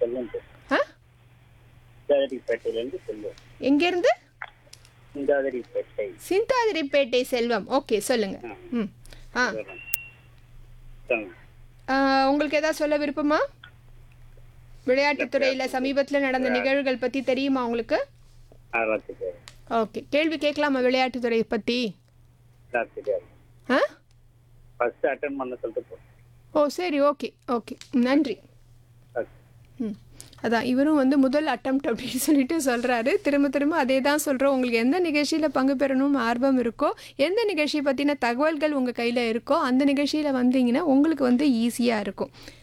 செல்வம் பேசுறேன். ஆ சிந்தாதிரிப்பேட்டையிலேருந்து செல்வம் எங்கேருந்து சிந்தாதிரிப்பேட்டை சிந்தாதிரிப்பேட்டை செல்வம் ஓகே சொல்லுங்க ம் ஆ சொல்றேன். சொல்லுங்க. ஆ, உங்களுக்கு ஏதாவது சொல்ல விருப்பமா விளையாட்டுத்துறையில் சமீபத்தில் நடந்த நிகழ்வுகள் பற்றி தெரியுமா உங்களுக்கு அதெல்லாம் தெரியாது ஓகே கேள்வி கேட்கலாமா விளையாட்டுத்துறை பற்றி அதெல்லாம் தெரியாது ஆ ஃபர்ஸ்ட் அட்டன் பண்ண சொல்லிட்டு போ ஓ சரி ஓகே ஓகே நன்றி ஓகே. ம் அதான் இவரும் வந்து முதல் அட்டம் அப்படின்னு சொல்லிட்டு சொல்கிறாரு திரும்ப திரும்ப அதே தான் சொல்கிறோம் உங்களுக்கு எந்த நிகழ்ச்சியில் பங்கு பெறணும்னு ஆர்வம் இருக்கோ எந்த நிகழ்ச்சியை பற்றின தகவல்கள் உங்கள் கையில் இருக்கோ அந்த நிகழ்ச்சியில் வந்தீங்கன்னா உங்களுக்கு வந்து ஈஸியாக இருக்கும்